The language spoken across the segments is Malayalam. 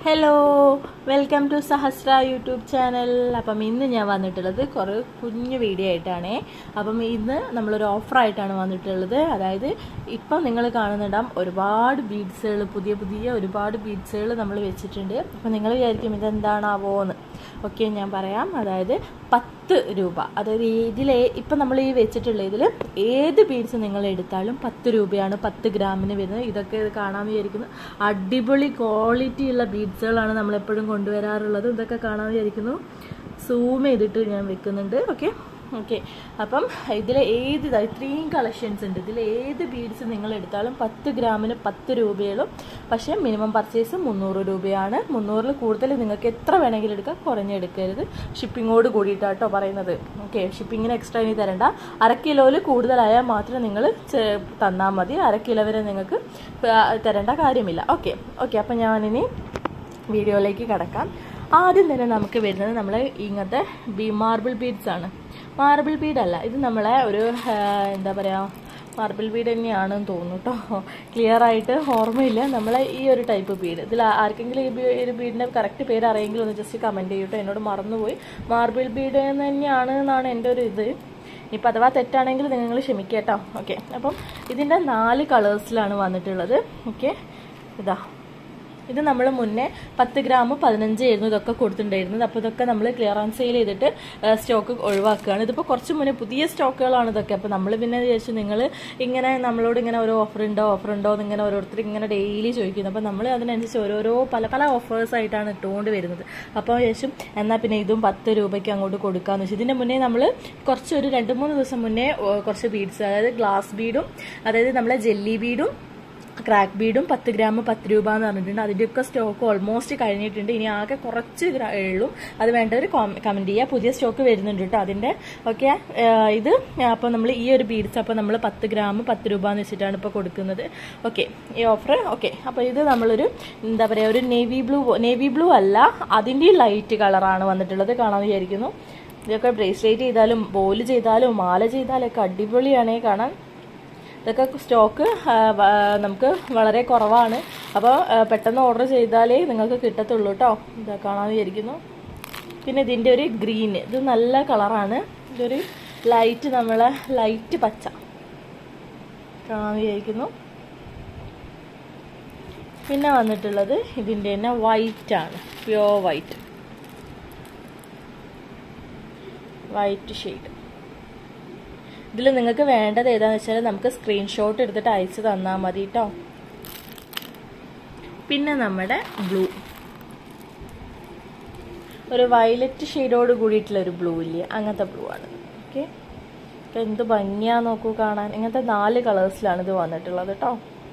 Hello welcome to Sahasra YouTube channel അപ്പം ഇന്ന് ഞാൻ വന്നിട്ടുള്ളത് കുറേ കുഞ്ഞു വീഡിയോ ആയിട്ടാണേ അപ്പം ഇന്ന് നമ്മളൊരു ഓഫറായിട്ടാണ് വന്നിട്ടുള്ളത് അതായത് ഇപ്പം നിങ്ങൾ കാണുന്നുണ്ടാവും ഒരുപാട് ബീഡ്സുകൾ പുതിയ പുതിയ ഒരുപാട് ബീഡ്സുകൾ നമ്മൾ വെച്ചിട്ടുണ്ട് അപ്പം നിങ്ങൾ വിചാരിക്കും ഇതെന്താണാവോ എന്ന് ഓക്കെ ഞാൻ പറയാം അതായത് പത്ത് രൂപ അതായത് ഇതിലെ ഇപ്പം നമ്മൾ ഈ വെച്ചിട്ടുള്ള ഇതിൽ ഏത് ബീഡ്സ് നിങ്ങൾ എടുത്താലും പത്ത് രൂപയാണ് പത്ത് ഗ്രാമിന് വരുന്നത് ഇതൊക്കെ ഇത് കാണാൻ വിചാരിക്കുന്നു അടിപൊളി ക്വാളിറ്റി ഉള്ള ബീഡ്സുകളാണ് നമ്മളെപ്പോഴും കൊണ്ടുവരാറുള്ളത് ഇതൊക്കെ കാണാൻ വിചാരിക്കുന്നു സൂം ചെയ്തിട്ട് ഞാൻ വെക്കുന്നുണ്ട് ഓക്കെ ഓക്കെ അപ്പം ഇതിൽ ഏത് ഇതാ ഇത്രയും കളക്ഷൻസ് ഉണ്ട് ഇതിൽ ഏത് ബീഡ്സ് നിങ്ങൾ എടുത്താലും പത്ത് ഗ്രാമിന് പത്ത് രൂപയുള്ളൂ പക്ഷേ മിനിമം പർച്ചേസ് മുന്നൂറ് രൂപയാണ് മുന്നൂറിൽ കൂടുതൽ നിങ്ങൾക്ക് എത്ര വേണമെങ്കിലും എടുക്കാം കുറഞ്ഞെടുക്കരുത് ഷിപ്പിങ്ങോട് കൂടിയിട്ടാട്ടോ പറയുന്നത് ഓക്കെ ഷിപ്പിങ്ങിന് എക്സ്ട്രാ ഇനി തരണ്ട അര കിലോയിൽ കൂടുതലായാൽ മാത്രം നിങ്ങൾ തന്നാൽ മതി അര കിലോ വരെ നിങ്ങൾക്ക് തരേണ്ട കാര്യമില്ല ഓക്കെ ഓക്കെ അപ്പം ഞാനിനി വീഡിയോയിലേക്ക് കിടക്കാം ആദ്യം തന്നെ നമുക്ക് വരുന്നത് നമ്മൾ ഇങ്ങനത്തെ ബി മാർബിൾ ബീഡ്സ് ആണ് മാർബിൾ ബീഡ് അല്ല ഇത് നമ്മളെ ഒരു എന്താ പറയുക മാർബിൾ ബീഡ് തന്നെയാണെന്ന് തോന്നുന്നു കേട്ടോ ക്ലിയർ ആയിട്ട് ഓർമ്മയില്ല നമ്മളെ ഈ ഒരു ടൈപ്പ് ബീഡ് ഇതിൽ ആർക്കെങ്കിലും ഈ ഒരു ബീഡിൻ്റെ കറക്റ്റ് പേര് അറിയെങ്കിലും ഒന്ന് ജസ്റ്റ് കമൻറ്റ് ചെയ്യട്ടോ എന്നോട് മറന്നുപോയി മാർബിൾ ബീഡ് തന്നെയാണ് എന്നാണ് എൻ്റെ ഒരു ഇത് ഇപ്പം അഥവാ തെറ്റാണെങ്കിൽ നിങ്ങൾ ക്ഷമിക്കേട്ടോ ഓക്കെ അപ്പം ഇതിൻ്റെ നാല് കളേഴ്സിലാണ് വന്നിട്ടുള്ളത് ഓക്കെ ഇതാ ഇത് നമ്മൾ മുന്നേ പത്ത് ഗ്രാം പതിനഞ്ച് ആയിരുന്നു ഇതൊക്കെ കൊടുത്തിട്ടുണ്ടായിരുന്നത് അപ്പോൾ ഇതൊക്കെ നമ്മൾ ക്ലിയറൻസ് സെയിൽ ചെയ്തിട്ട് സ്റ്റോക്ക് ഒഴിവാക്കുകയാണ് ഇതിപ്പോൾ കുറച്ച് മുന്നേ പുതിയ സ്റ്റോക്കുകളാണ് ഇതൊക്കെ അപ്പോൾ നമ്മൾ പിന്നെ വിചാരിച്ചു നിങ്ങൾ ഇങ്ങനെ നമ്മളോട് ഇങ്ങനെ ഓരോ ഓഫർ ഉണ്ടോ ഓഫർ ഉണ്ടോ എന്ന് ഇങ്ങനെ ഓരോരുത്തർ ഇങ്ങനെ ഡെയിലി ചോദിക്കുന്നു അപ്പോൾ നമ്മൾ അതിനനുസരിച്ച് ഓരോരോ പല പല ഓഫേഴ്സ് ആയിട്ടാണ് ഇട്ടുകൊണ്ട് വരുന്നത് അപ്പോൾ ശേഷം എന്നാൽ പിന്നെ ഇതും പത്ത് രൂപയ്ക്ക് അങ്ങോട്ട് കൊടുക്കാമെന്ന് വെച്ചു ഇതിൻ്റെ മുന്നേ നമ്മൾ കുറച്ച് ഒരു രണ്ട് മൂന്ന് ദിവസം മുന്നേ കുറച്ച് ബീഡ്സ് അതായത് ഗ്ലാസ് ബീഡും അതായത് നമ്മളെ ജെല്ലി ബീഡും ക്രാക്ക് ബീഡും പത്ത് ഗ്രാം പത്ത് രൂപ എന്ന് പറഞ്ഞിട്ടുണ്ട് അതിൻ്റെയൊക്കെ സ്റ്റോക്ക് ഓൾമോസ്റ്റ് കഴിഞ്ഞിട്ടുണ്ട് ഇനി ആകെ കുറച്ച് ഉള്ളൂ അത് വേണ്ടവർ കമൻറ്റ് ചെയ്യുക പുതിയ സ്റ്റോക്ക് വരുന്നുണ്ട് കേട്ടോ അതിൻ്റെ ഓക്കെ ഇത് അപ്പോൾ നമ്മൾ ഈ ഒരു ബീഡ്സ് അപ്പോൾ നമ്മൾ പത്ത് ഗ്രാം പത്ത് രൂപ എന്ന് വെച്ചിട്ടാണ് ഇപ്പോൾ കൊടുക്കുന്നത് ഓക്കെ ഈ ഓഫർ ഓക്കെ അപ്പോൾ ഇത് നമ്മളൊരു എന്താ പറയുക ഒരു നേവി ബ്ലൂ നേവി ബ്ലൂ അല്ല അതിൻ്റെ ലൈറ്റ് കളറാണ് വന്നിട്ടുള്ളത് കാണാൻ വിചാരിക്കുന്നു ഇതൊക്കെ ബ്രേസ്ലെറ്റ് ചെയ്താലും ബോല് ചെയ്താലും മാല ചെയ്താലും ഒക്കെ അടിപൊളിയാണേ കാണാൻ ഇതൊക്കെ സ്റ്റോക്ക് നമുക്ക് വളരെ കുറവാണ് അപ്പോൾ പെട്ടെന്ന് ഓർഡർ ചെയ്താലേ നിങ്ങൾക്ക് കിട്ടത്തുള്ളൂ കേട്ടോ ഇതാ കാണാൻ വിചാരിക്കുന്നു പിന്നെ ഇതിൻ്റെ ഒരു ഗ്രീൻ ഇത് നല്ല കളറാണ് ഇതൊരു ലൈറ്റ് നമ്മളെ ലൈറ്റ് പച്ച കാണാൻ വിചാരിക്കുന്നു പിന്നെ വന്നിട്ടുള്ളത് ഇതിൻ്റെ തന്നെ വൈറ്റ് ആണ് പ്യോർ വൈറ്റ് വൈറ്റ് ഷെയ്ഡ് ഇതിൽ നിങ്ങൾക്ക് വേണ്ടത് ഏതാണെന്ന് വെച്ചാൽ നമുക്ക് സ്ക്രീൻഷോട്ട് എടുത്തിട്ട് അയച്ചു തന്നാൽ മതി കേട്ടോ പിന്നെ നമ്മുടെ ബ്ലൂ ഒരു വയലറ്റ് ഷെയ്ഡോട് കൂടിയിട്ടുള്ള ഒരു ബ്ലൂ ഇല്ലേ അങ്ങനത്തെ ബ്ലൂ ആണ് ഓക്കെ എന്ത് ഭംഗിയാ നോക്കൂ കാണാൻ ഇങ്ങനത്തെ നാല് കളേഴ്സിലാണ് ഇത് വന്നിട്ടുള്ളത് കേട്ടോ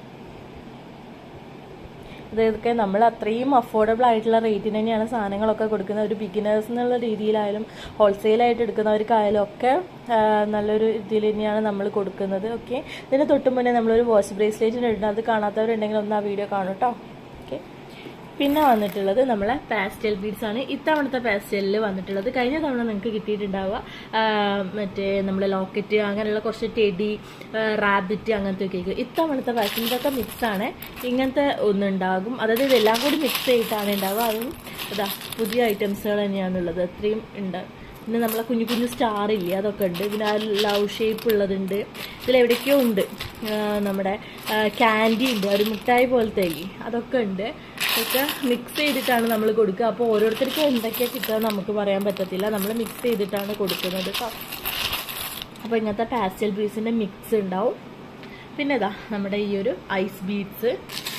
ഇതൊക്കെ നമ്മൾ അത്രയും അഫോർഡബിൾ ആയിട്ടുള്ള റേറ്റിന് തന്നെയാണ് സാധനങ്ങളൊക്കെ കൊടുക്കുന്നത് ഒരു ബിഗിനേഴ്സ് എന്നുള്ള രീതിയിലായാലും ഹോൾസെയിലായിട്ട് എടുക്കുന്നവർക്കായാലും ഒക്കെ നല്ലൊരു ഇതിൽ തന്നെയാണ് നമ്മൾ കൊടുക്കുന്നത് ഓക്കെ ഇതിന് തൊട്ട് മുന്നേ നമ്മളൊരു വാച്ച് ബ്രേസ്ലെറ്റിന് ഇടുന്നത് അത് കാണാത്തവരുണ്ടെങ്കിൽ ഒന്ന് ആ വീഡിയോ കാണും കേട്ടോ ഓക്കെ പിന്നെ വന്നിട്ടുള്ളത് നമ്മളെ പാസ്റ്റൽ ബീഡ്സ് ആണ് ഇത്തവണത്തെ പാസ്റ്റലിൽ വന്നിട്ടുള്ളത് കഴിഞ്ഞ തവണ നിങ്ങൾക്ക് കിട്ടിയിട്ടുണ്ടാവുക മറ്റേ നമ്മളെ ലോക്കറ്റ് അങ്ങനെയുള്ള കുറച്ച് ടെഡി റാബിറ്റ് അങ്ങനത്തെ ഒക്കെ ഇത്തവണത്തെ പാസ്റ്റൽ ഇതൊക്കെ മിക്സ് ആണ് ഇങ്ങനത്തെ ഒന്നുണ്ടാകും അതായത് ഇതെല്ലാം കൂടി മിക്സ് ചെയ്തിട്ടാണ് ഉണ്ടാവുക അതും ഇതാ പുതിയ ഐറ്റംസുകൾ തന്നെയാണുള്ളത് അത്രയും ഉണ്ട് പിന്നെ നമ്മളെ കുഞ്ഞു കുഞ്ഞു സ്റ്റാർ ഇല്ലേ അതൊക്കെ ഉണ്ട് പിന്നെ ആ ലവ് ഷേപ്പ് ഉള്ളതുണ്ട് ഇതിലെവിടേക്കോ ഉണ്ട് നമ്മുടെ ക്യാൻഡി ഉണ്ട് ഒരു മിഠായി പോലത്തെ അതൊക്കെ ഉണ്ട് ഒക്കെ മിക്സ് ചെയ്തിട്ടാണ് നമ്മൾ കൊടുക്കുക അപ്പോൾ ഓരോരുത്തർക്കും എന്തൊക്കെയാണ് കിട്ടുക നമുക്ക് പറയാൻ പറ്റത്തില്ല നമ്മൾ മിക്സ് ചെയ്തിട്ടാണ് കൊടുക്കുന്നത് കേട്ടോ അപ്പോൾ ഇങ്ങനത്തെ പാസ്റ്റൽ ബീഡ്സിൻ്റെ മിക്സ് ഉണ്ടാവും പിന്നെ ഇതാ നമ്മുടെ ഈ ഒരു ഐസ് ബീഡ്സ്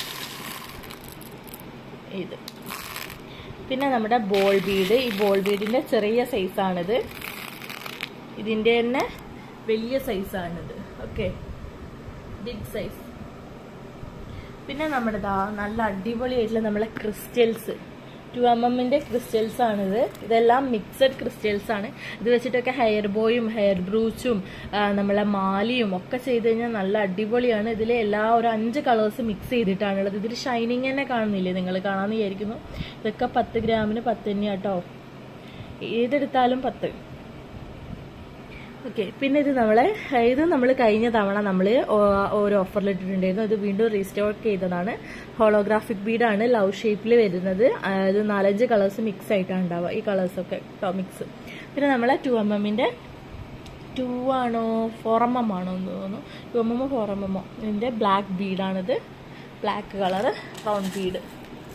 ഇത് പിന്നെ നമ്മുടെ ബോൾ ബീഡ് ഈ ബോൾ ബീഡിൻ്റെ ചെറിയ സൈസാണിത് ഇതിൻ്റെ തന്നെ വലിയ സൈസാണിത് ഓക്കെ ബിഗ് സൈസ് പിന്നെ നമ്മുടെ ദാ നല്ല അടിപൊളിയായിട്ടുള്ള നമ്മളെ ക്രിസ്റ്റൽസ് ടു എം എമ്മിൻ്റെ ക്രിസ്റ്റൽസ് ആണിത് ഇതെല്ലാം മിക്സഡ് ക്രിസ്റ്റൽസ് ആണ് ഇത് വെച്ചിട്ടൊക്കെ ഹെയർ ബോയും ഹെയർ ബ്രൂച്ചും നമ്മളെ മാലിയും ഒക്കെ ചെയ്ത് കഴിഞ്ഞാൽ നല്ല അടിപൊളിയാണ് ഇതിൽ എല്ലാ ഒരു അഞ്ച് കളേഴ്സ് മിക്സ് ചെയ്തിട്ടാണുള്ളത് ഇതിൽ ഷൈനിങ് തന്നെ കാണുന്നില്ലേ നിങ്ങൾ കാണാമെന്ന് വിചാരിക്കുന്നു ഇതൊക്കെ പത്ത് ഗ്രാമിന് പത്ത് തന്നെയാട്ടോ ഏതെടുത്താലും പത്ത് ഓക്കെ പിന്നെ ഇത് നമ്മളെ ഇത് നമ്മൾ കഴിഞ്ഞ തവണ നമ്മൾ ഒരു ഓഫറിൽ ഇട്ടിട്ടുണ്ടായിരുന്നു ഇത് വീണ്ടും റീസ്റ്റോക്ക് ചെയ്തതാണ് ഹോളോഗ്രാഫിക് ബീഡാണ് ലവ് ഷേപ്പിൽ വരുന്നത് ആ, ഇത് നാലഞ്ച് കളേഴ്സ് മിക്സ് ആയിട്ടാണ് ഉണ്ടാവുക ഈ കളേഴ്സൊക്കെ മിക്സ് പിന്നെ നമ്മളെ ടു എം എമ്മിൻ്റെ ടു ആണോ ഫോർ എം എം ആണോ എന്ന് തോന്നുന്നു ടു എം എമ്മോ ഫോർ എം എമ്മോ ഇതിൻ്റെ ബ്ലാക്ക് ബീഡാണിത് black colour round bead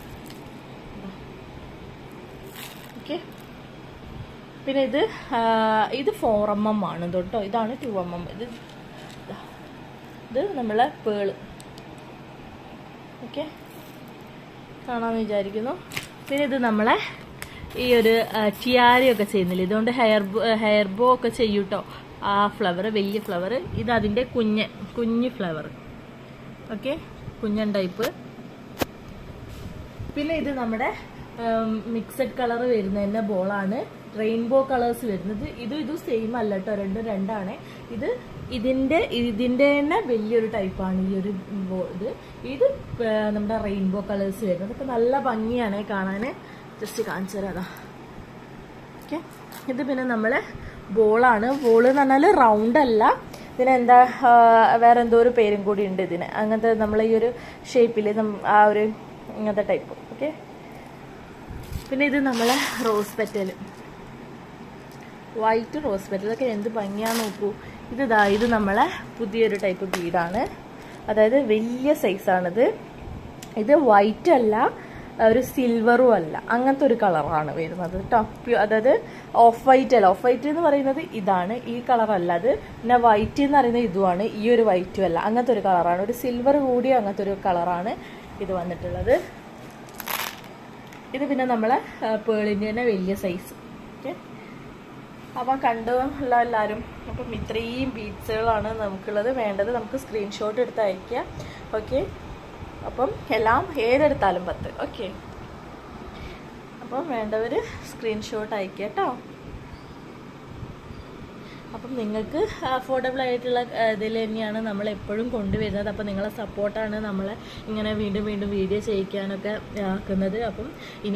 okay പിന്നെ ഇത് ആ, ഇത് ഫോർ എം എം ആണ് കേട്ടോ ഇതാണ് ടു എം എം ഇത് ദാ. ഇത് നമ്മളെ പേള് ഓക്കെ കാണാമെന്ന് വിചാരിക്കുന്നു പിന്നെ ഇത് നമ്മളെ ഈ ഒരു ചിയാരിയൊക്കെ ചെയ്യുന്നില്ല ഇതുകൊണ്ട് ഹെയർ ഹെയർ ബോ ഒക്കെ ചെയ്യൂട്ടോ ആ ഫ്ലവർ വലിയ ഫ്ലവർ ഇത് അതിൻ്റെ കുഞ്ഞ് കുഞ്ഞ് ഫ്ലവർ ഓക്കെ കുഞ്ഞൻ ടൈപ്പ് പിന്നെ ഇത് നമ്മുടെ മിക്സഡ് കളർ വരുന്നതിന്റെ ബോളാണ് റെയിൻബോ കളേഴ്സ് വരുന്നത് ഇത് ഇത് സെയിം അല്ല കേട്ടോ രണ്ടും രണ്ടാണ് ഇത് ഇതിന്റെ ഇതിന്റെ തന്നെ വലിയൊരു ടൈപ്പാണ് ഈ ഒരു ബോ- ഇത് ഇത് ആ, നമ്മുടെ റെയിൻബോ കളേഴ്സ് വരുന്നത് ഇപ്പൊ നല്ല ഭംഗിയാണ് കാണാന് ജസ്റ്റ് കാണിച്ചു തരാം അതാ ഓക്കെ ഇത് പിന്നെ നമ്മള് ബോളാണ് ബോള് എന്ന് പറഞ്ഞാൽ റൗണ്ട് അല്ല ഇതിനെന്താ ആ, വേറെ എന്തോ ഒരു പേരും കൂടി ഉണ്ട് ഇതിന് അങ്ങനത്തെ നമ്മൾ ഈ ഒരു ഷേപ്പിൽ ആ ഒരു ഇങ്ങനത്തെ ടൈപ്പ് ഓക്കെ പിന്നെ ഇത് നമ്മളെ rose petal white rose petal ഇതൊക്കെ എന്ത് ഭംഗിയാന്ന് നോക്കൂ ഇത് ദാ ഇത് നമ്മളെ പുതിയൊരു ടൈപ്പ് ബീഡാണ് അതായത് വലിയ സൈസാണിത് ഇത് വൈറ്റ് അല്ല ഒരു സിൽവറും അല്ല അങ്ങനത്തെ ഒരു കളറാണ് വരുന്നത് കേട്ടോ പ്യു- അതായത് ഓഫ് വൈറ്റ് അല്ല ഓഫ് വൈറ്റ് എന്ന് പറയുന്നത് ഇതാണ് ഈ കളർ അല്ല അത് പിന്നെ വൈറ്റ് എന്ന് പറയുന്നത് ഇതുമാണ് ഈ ഒരു വൈറ്റും അല്ല അങ്ങനത്തെ ഒരു കളറാണ് ഒരു സിൽവർ കൂടിയ അങ്ങനത്തെ ഒരു കളറാണ് ഇത് വന്നിട്ടുള്ളത് ഇത് പിന്നെ നമ്മളെ പേളിൻ്റെ തന്നെ വലിയ സൈസ് ഓക്കെ അപ്പം കണ്ടു അല്ല എല്ലാവരും അപ്പം ഇത്രയും ബീഡ്സുകളാണ് നമുക്കുള്ളത് വേണ്ടത് നമുക്ക് സ്ക്രീൻഷോട്ട് എടുത്ത് അയക്കുക ഓക്കെ അപ്പം എല്ലാം ഏതെടുത്താലും പത്ത് ഓക്കെ അപ്പം വേണ്ടവർ സ്ക്രീൻഷോട്ട് അയക്കുക കേട്ടോ അപ്പം നിങ്ങൾക്ക് അഫോർഡബിൾ ആയിട്ടുള്ള ഇതിൽ തന്നെയാണ് നമ്മൾ എപ്പോഴും കൊണ്ടുവരുന്നത് അപ്പം നിങ്ങളെ സപ്പോർട്ടാണ് നമ്മളെ ഇങ്ങനെ വീണ്ടും വീണ്ടും വീഡിയോ ചെയ്യിക്കാനൊക്കെ ആക്കുന്നത് അപ്പം ഇനി